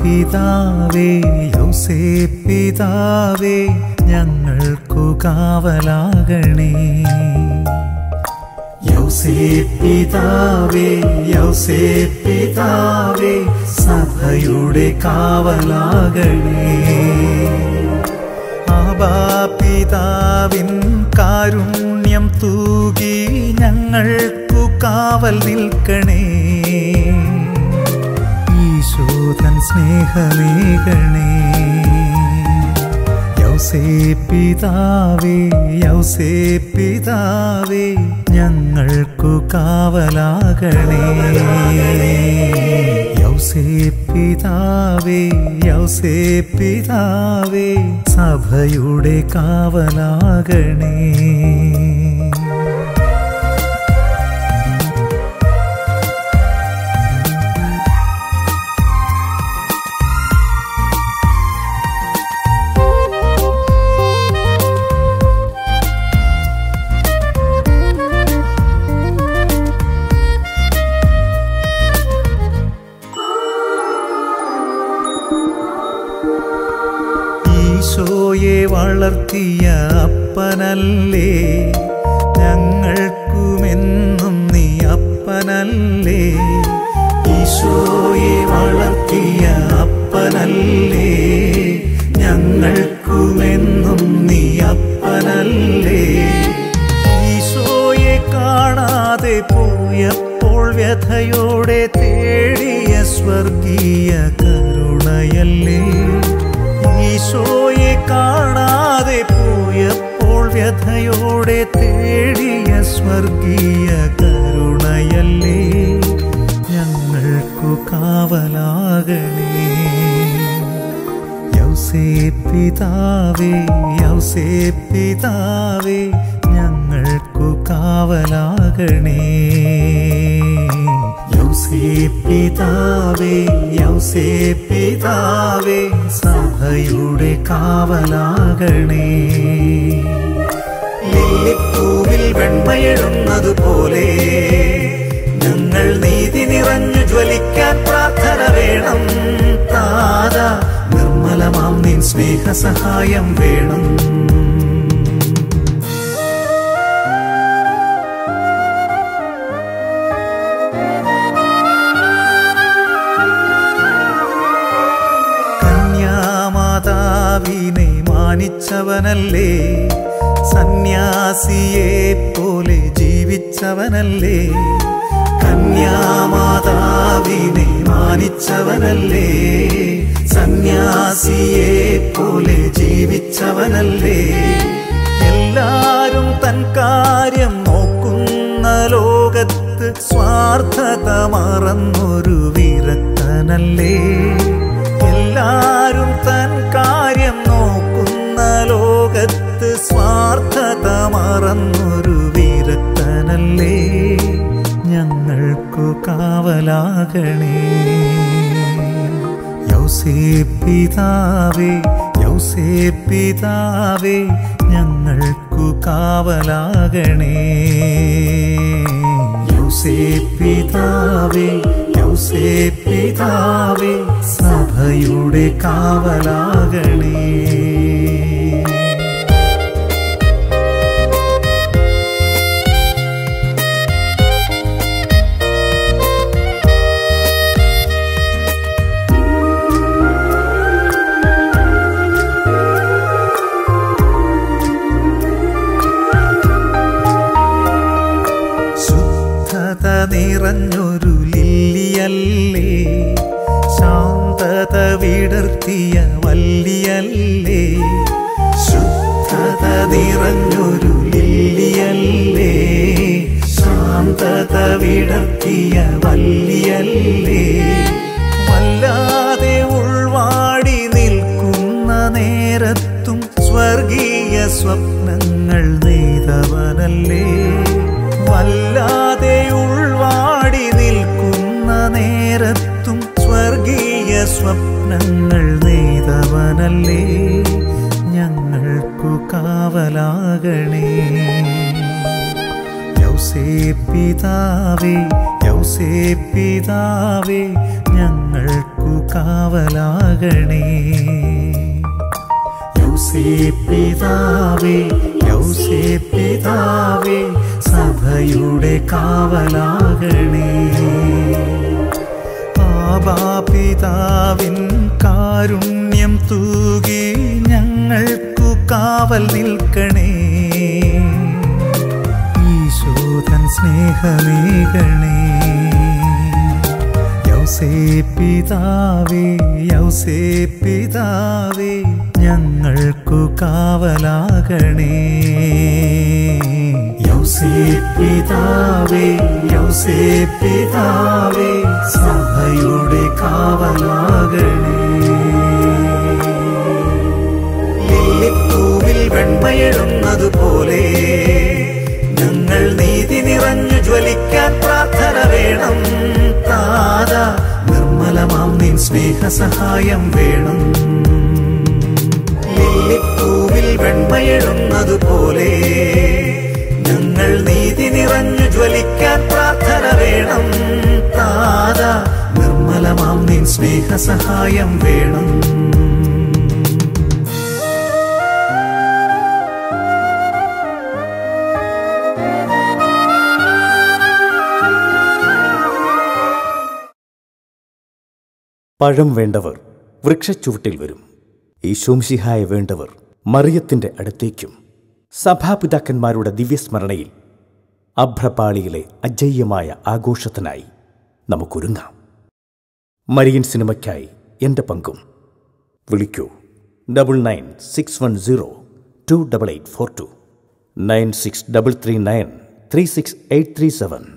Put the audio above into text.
പിതാവേ യൗസേ പിതാവേ ഞങ്ങൾക്കു കാവലാകണേ യൗസേ പിതാവേ യൗസേ പിതാവേ സഭയുടെ കാവലാകണേ ആബാ പിതാവിൻ കാരുണ്യം തൂകി ഞങ്ങൾക്കു കാവൽ നിൽക്കണേ ഈശോധൻ സ്നേഹമേകണേ യൗസേ പിതാവേ യൗസേ പിതാവേ ഞങ്ങൾക്കു കാവലാകണേ യൗസേ പിതാവേ യൗസേ പിതാവേ സഭയുടെ കാവലാകണേ ഈശോയെ വളർത്തിയ അപ്പനല്ലേ ഞങ്ങൾക്കുമെന്നും നീ അപ്പനല്ലേ ഈശോയെ വളർത്തിയ അപ്പനല്ലേ ഞങ്ങൾക്കുമെന്നും നീ അപ്പനല്ലേ ഈശോയെ കാണാതെ പോയപ്പോൾ വ്യഥയോടെ തേടിയ സ്വർഗീയ കരുണയല്ലേ ഈശോയെ കാണാതെ പോയപ്പോൾ വ്യഥയോടെ തേടിയ സ്വർഗീയ കരുണയല്ലേ ഞങ്ങൾക്കു കാവലാകണേ യൗസേ പിതാവേ യൗസേ പിതാവേ ഞങ്ങൾക്കു കാവലാകണേ യൗസേ പിതാവേ യൗസേ പിതാവേ സഭയുടെ കാവലാകണേ ലില്ലിപ്പൂവിൽ വെണ്മയെഴുന്നത് പോലെ ഞങ്ങൾ നീതി നിറഞ്ഞു ജ്വലിക്കാൻ പ്രാർത്ഥന വേണം താത നിർമ്മലമാം നിൻ സ്നേഹസഹായം വേണം കന്യാമാതാവിനെ മാനിച്ചവനല്ലേ സന്യാസിയെ പോലെ ജീവിച്ചവനല്ലേ കന്യാമാതാവിനെ മാനിച്ചവനല്ലേ സന്യാസിയെ പോലെ ജീവിച്ചവനല്ലേ എല്ലാരും തൻ കാര്യം നോക്കുന്ന ലോകത്ത് സ്വാർത്ഥത മറന്നൊരു വിരക്തനല്ലേ എല്ലാരും തൻ കാര്യം നോക്കുന്ന ലോകത്ത് സ്വാർത്ഥത മറന്നൊരു വിരക്തനല്ലേ ഞങ്ങൾക്കു കാവലാകണേ യൗസേ പിതാവേ യൗസേ പിതാവേ ഞങ്ങൾക്കു കാവലാകണേ യൗസേ പിതാവേ യൗസേ പിതാവേ സഭയുടെ കാവലാകണേ ശുദ്ധത നിറഞ്ഞൊരു ലില്ലിയല്ലേ ശാന്തത വിടർത്തിയ വല്ലിയല്ലേ ശുദ്ധത നിറഞ്ഞൊരു ലില്ലിയല്ലേ ശാന്തത വിടർത്തിയ വല്ലിയല്ലേ വല്ലാതെ ഉൾവാടി നിൽക്കുന്ന നേരത്തും സ്വർഗീയ സ്വപ്നങ്ങൾ നെയ്തവനല്ലേ വല്ലാതെ ഉൾവാടി നിൽക്കുന്ന നേരത്തും സ്വർഗീയ സ്വപ്നങ്ങൾ നെയ്തവനല്ലേ ഞങ്ങൾക്കു കാവലാകണേ യൗസേ പിതാവേ യൗസേ പിതാവേ ഞങ്ങൾക്കു കാവലാകണേ യൗസേ പിതാവേ യൗസേ പിതാവേ സഭയുടെ കാവലാകണേ ആബാപിതാവിൻ കാരുണ്യം തൂകി ഞങ്ങൾക്കു കാവൽ നിൽക്കണേ ഈശോധൻ സ്നേഹമേകണേ യൗസേ പിതാവേ യൗസേ പിതാവേ ഞങ്ങൾക്കു കാവലാകണേ യൗസേ പിതാവേ യൗസേ പിതാവേ സഭയുടെ കാവലാകണേ ലില്ലിപ്പൂവിൽ വെണ്മയെഴുന്നതുപോലെ ഞങ്ങൾ നീതി നിറഞ്ഞു ജ്വലിക്കാൻ പ്രാർത്ഥന വേണം താത നിർമ്മലമാം നിൻ സ്നേഹസഹായം വേണം ലില്ലിപ്പൂവിൽ വെണ്മയെഴുന്നതുപോലെ ഞങ്ങൾ നീതി നിറഞ്ഞു ജ്വലിക്കാൻ പ്രാർത്ഥന വേണം താത നിർമ്മലമാം നിൻ സ്നേഹസഹായം വേണം പഴം വേണ്ടവർ വൃക്ഷച്ചുവട്ടിൽ വരും ഈശോംശിഹായ വേണ്ടവർ മറിയത്തിന്റെ അടുത്തേക്കും സഭാപിതാക്കന്മാരുടെ ദിവ്യസ്മരണയിൽ അഭ്രപാളിയിലെ അജയ്യമായ ആഘോഷത്തിനായി നമുക്കൊരുങ്ങാം മരിയൻ സിനിമയ്ക്കായി എൻ്റെ പങ്കും വിളിക്കൂ double nine six one zero two double eight four two nine six double three nine three six eight three seven